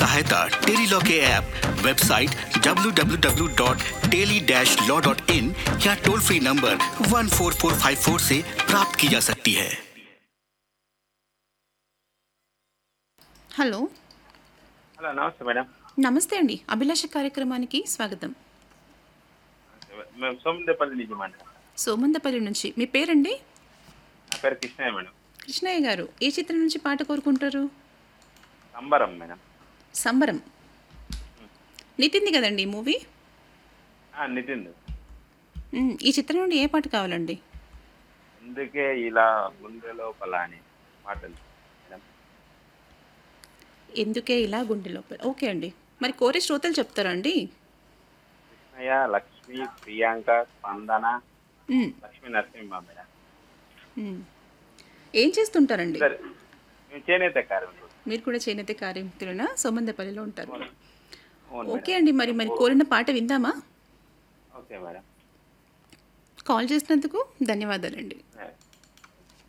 सहायता टेलीलॉ के app website www.teli-law.in या टोल फ्री नंबर 14454 से प्राप्त की जा सकती है హలో హలో నమస్తే మేడం నమస్తే అండి అభిలాష కార్యక్రమానికి స్వాగతం మేము సోమదేపల్లి నుంచి మాట్లాడాం సోమందపల్లి నుంచి మీ పేరండి నా పేరు కృష్ణయ్య మేడం కృష్ణయ్య గారు ఏ చిత్రం నుంచి పాట కోరుకుంటారు సంబరం మేడం సంబరం నితింది కదండి ఈ మూవీ ఆ, నితిన్ మ్, ఈ చిత్రం నుండి ఏ పాట కావాలండి అందుకే ఇలా గుండె లోపల అని పాటలు మేడం ఎందుకే ఇలా గుండె లోపల ఓకే అండి మరి కోరే శ్రోతలు చెప్తారా అండి కృష్ణయ్య లక్ష్మి ప్రియాంక స్పందన మ్, లక్ష్మీ నరసింహ మేడం మ్. ఏం చేస్తుంటారండి సరే మేము చేనేత కార్మికులు మీరు కూడా చేనేత కార్యక్రమేనా సోమందపల్లిలో ఉంటారు అవును ఓకే మేడం అండి మరి మరి కోరిన పాట విందామా ఓకే మేడం కాల్ చేసినందుకు ధన్యవాదాలండి ఆ,